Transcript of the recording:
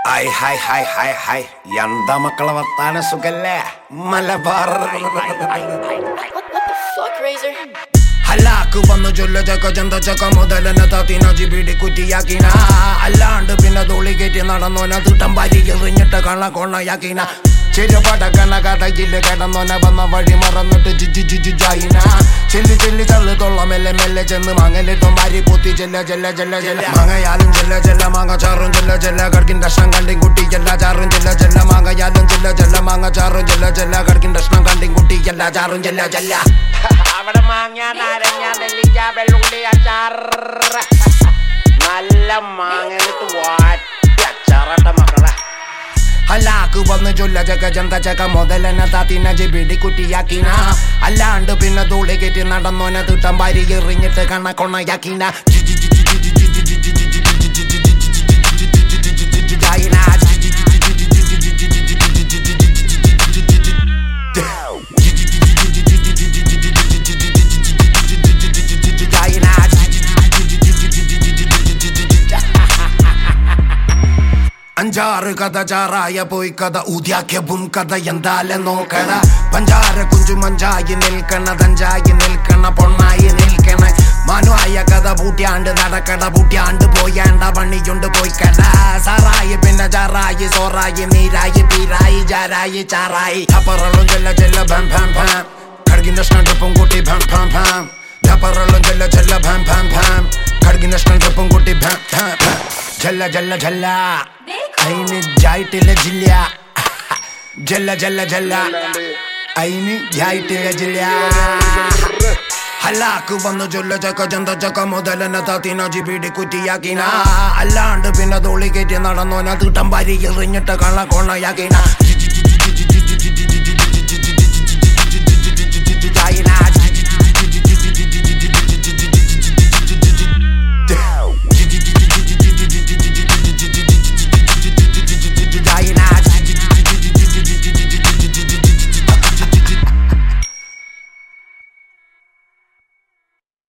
Hi hi hi hi hi എന്താ മക്കളെ വർത്താന സുഖല്ലേ മലബാർ Fuck Razor. ഹലാക്ക് വന്നു ചൊല്ല ചക്ക ചന്ത ചക്ക മുതലെന്നെ തത്തിന ജിബിടി കുറ്റിയാക്കിന അല്ലാണ്ട് പിന്നെ തുള്ളി കയറ്റി നടന്നോന തിട്ടം പാരി എറിഞ്ഞിട്ട് കള്ള കൊണ്ണയാക്കിന ചെരുപടക്കണ കഥയില് കിടന്നോന വന്ന വഴി മറന്നിട്ട് ജിജി ജിജി ജായിന ചെല്ലി ചെല്ലി തള്ളു തൊള്ള മെല്ലെ മെല്ലെ ചെന്ന് മങ്ങലിട്ടും വാരി പൂത്തി ചെല്ല ചെല്ല ചെല്ല ചെല്ല മങ്ങയാലും ചെല്ല ചെല്ല മാങ്ങ ചാറും ചെല്ല ചെല്ല കടക്കിൻ കഷ്ണം കണ്ടിൻ കുട്ടി ചെല്ല ചാറും ചെല്ല ചെല്ല മാങ്ങയാലും ചെല്ല ചെല്ല മാങ്ങ ചാറും ചെല്ല ചെല്ല കടക്കിൻ കഷ്ണം കണ്ടിൻ കുട്ടി ചെല്ല ചാറും ചെല്ല ചെല്ല അവിടെ മാങ്ങ നാരങ്ങ നെല്ലിക്ക വെള്ളുള്ളി അച്ചാർ നല്ല മാങ്ങ എന്നിട്ട് വാറ്റി അച്ചാറട്ട മക്കളെ ഹലാക്ക് വന്ന് ചൊല്ല ചക്ക ചന്ത ചക്ക മുതലെന്നെ താത്തിന ജിബിടി കുട്ടിയാക്കിന അല്ലാണ്ട് പിന്നെ തൂളി കയറ്റി നടന്നോനെ തിട്ടം വാരി എറിഞ്ഞിട്ട് കണക്കൊണ്ണയാക്കിന അഞ്ചാറ് കഥ ചാറായ പോയി കഥ ഊദ്യാക്കിയ ബും കഥ എന്താലെ നോക്കണ പഞ്ചാര കുഞ്ചു മഞ്ചായി നിൽക്കണ തഞ്ചായി നിൽക്കണ പൊണ്ണായി നിൽക്കണ മനുവായ കഥ പൂട്ടിയാണ്ട് നടക്കട പൂട്ടിയാണ്ട് പോയാണ്ട പണിയുണ്ട് പോയിക്കട സാറായി പിന്നെ ചാറായി സോറായി നീരായി പീരായി ജാരായി ചാറായി അപ്പറളും ചെല്ല ചെല്ല ഭം ഭം ഭം കടകിന്റെ സ്നഡപ്പം കൂട്ടി ഭം ഭം ഭം ധപ്പറളും ചെല്ല ചെല്ല ഭം ഭം ഭം കടകിന്റെ സ്നഡപ്പം കൂട്ടി ഭം ഭം ഭം ജല്ല ജല്ല ജല്ല അതിന് ജായിട്ടില്ല ജില്ല ജല്ല ജല്ല ജല്ല അതിന് ജായിട്ടില്ല ജില്ല ഹലാക്ക് വന്നു ചൊല്ല ചക്ക ചന്ത ചക്ക മുതലെന്നെ താത്തിന ജിബിടി കുറ്റിയാക്കിന അല്ലാണ്ട് പിന്നെ തോളി കയറ്റി നടന്നോന തീട്ടം വാരി എറിഞ്ഞിട്ട് കള്ള കൊണ്ണയാക്കിന